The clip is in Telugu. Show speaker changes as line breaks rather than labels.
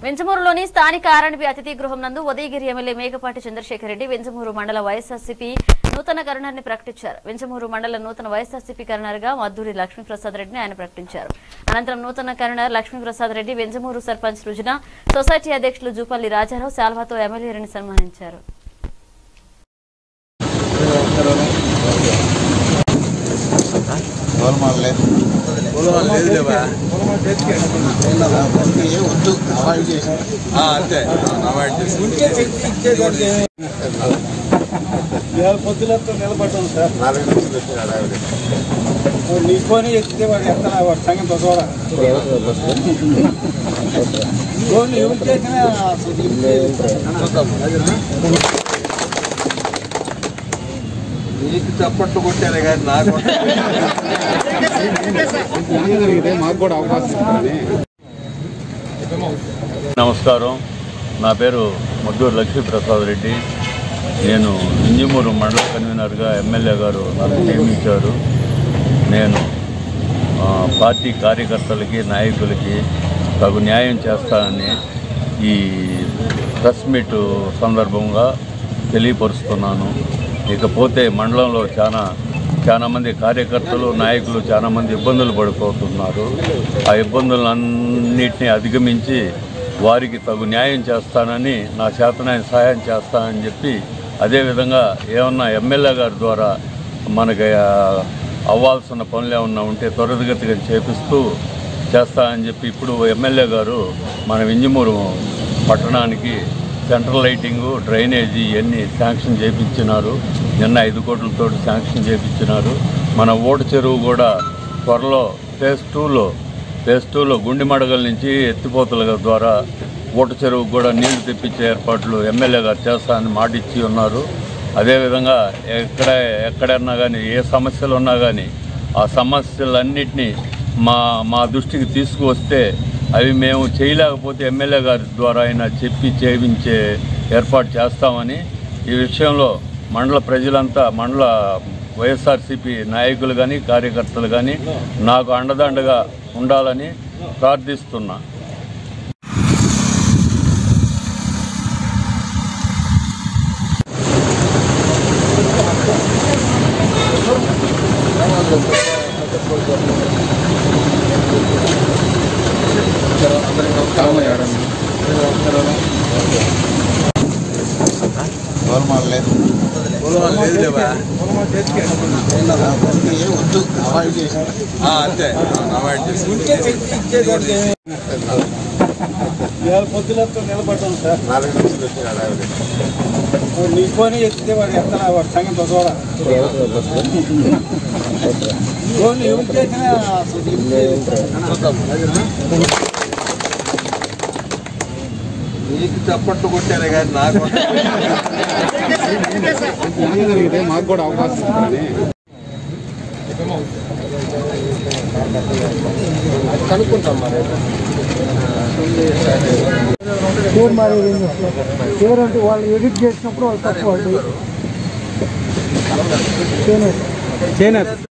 వెంచమూరులోని స్థానిక ఆర్ఎండ్బి అతిథి గృహం నందు ఉదయగిరి ఎమ్మెల్యే మేకపాటి చంద్రశేఖర్ రెడ్డి వెంచమూరు మండల వైఎస్ఆర్సీపీ నూతన కరుణాన్ని ప్రకటించారు వెంచమూరు మండల నూతన వైఎస్ఆర్సీపీ కరుణర్ గా మద్దూరి లక్ష్మీప్రసాద్ రెడ్డిని ఆయన ప్రకటించారు అనంతరం నూతన కరుణర్ లక్ష్మీప్రసాద్ రెడ్డి వెంచమూరు సర్పంచ్ రుజున సొసైటీ అధ్యక్షులు జూపల్లి రాజారావు శాల్వాతో ఎమ్మెల్యేని సన్మానించారు
గోల్మాల్ లేదు వద్దు అవాయిడ్ చేసి
అంతే అవాయిడ్ చేసి
ఇవాళ పొద్దులతో నిలబడ్డాం సార్
నాలుగు నిమిషాలు వచ్చి హడావిడి
నీ ఫోన్ ఎక్కితే వాడు ఎత్తాను వాడు సంగతి చూడ ఫోన్ ఎవరు చేసినా అసలు
నీకు చప్పట్లు కొట్టారు కానీ నాకు
నమస్కారం నా పేరు మద్దూరు లక్ష్మీప్రసాద్ రెడ్డి నేను ఇంజిమూరు మండల కన్వీనర్గా ఎమ్మెల్యే గారు నాకు నియమించారు నేను ఆ, పార్టీ కార్యకర్తలకి నాయకులకి తగు న్యాయం చేస్తానని ఈ ప్రెస్ మీట్ సందర్భంగా తెలియపరుస్తున్నాను ఇకపోతే మండలంలో చాలా చాలా మంది కార్యకర్తలు నాయకులు చాలా మంది ఇబ్బందులు పడిపోతున్నారు ఆ ఇబ్బందులన్నింటినీ అధిగమించి వారికి తగు న్యాయం చేస్తానని నా చేతనైన సహాయం చేస్తానని చెప్పి అదేవిధంగా ఏమన్నా ఎమ్మెల్యే గారి ద్వారా మనకి ఆ, అవ్వాల్సిన పనులు ఏమన్నా ఉంటే త్వరితగతిగా చేపిస్తూ చేస్తానని చెప్పి ఇప్పుడు ఎమ్మెల్యే గారు మన వింజమూరు పట్టణానికి సెంట్రల్ లైటింగు డ్రైనేజీ ఇవన్నీ శాంక్షన్ చేయించినారు నిన్న ఐదు కోట్లతో శాంక్షన్ చేయించినారు మన ఓటు చెరువు కూడా త్వరలో ఫేజ్ టూలో ఫేజ్ టూలో గుండి మడగల నుంచి ఎత్తిపోతల ద్వారా ఓటు చెరువుకు కూడా నీళ్లు తెప్పించే ఏర్పాట్లు ఎమ్మెల్యే గారు చేస్తానని మాట ఇచ్చి ఉన్నారు అదేవిధంగా ఎక్కడ ఎక్కడన్నా కానీ ఏ సమస్యలు ఉన్నా కానీ ఆ సమస్యలన్నింటినీ మా మా దృష్టికి తీసుకువస్తే అవి మేము చేయలేకపోతే ఎమ్మెల్యే గారి ద్వారా అయినా చెప్పి చేయించే ఏర్పాటు చేస్తామని ఈ విషయంలో మండల ప్రజలంతా మండల వైఎస్ఆర్సీపీ నాయకులు కానీ కార్యకర్తలు కానీ నాకు అండదండగా ఉండాలని ప్రార్థిస్తున్నా
గోల్మాల్ లేదు వద్దు అవాయిడ్ చేసి
అంతే అవాయిడ్ చేసి
ఇవాళ పొద్దులతో నిలబడ్డాం సార్
నాలుగు నిమిషాలు వచ్చి హడావిడి
నీ ఫోన్ ఎక్కితే వాడు ఎత్తాను వాడు సంగతి చూడ ఫోన్ ఎవరు చేసినా అసలు
నీకు చప్పట్లు కొట్టారు కానీ నాకు
ఫోన్ మారేది ఎవరంటే వాళ్ళు ఎడిట్ చేసినప్పుడు వాళ్ళు తప్పు వాళ్ళు చేనేత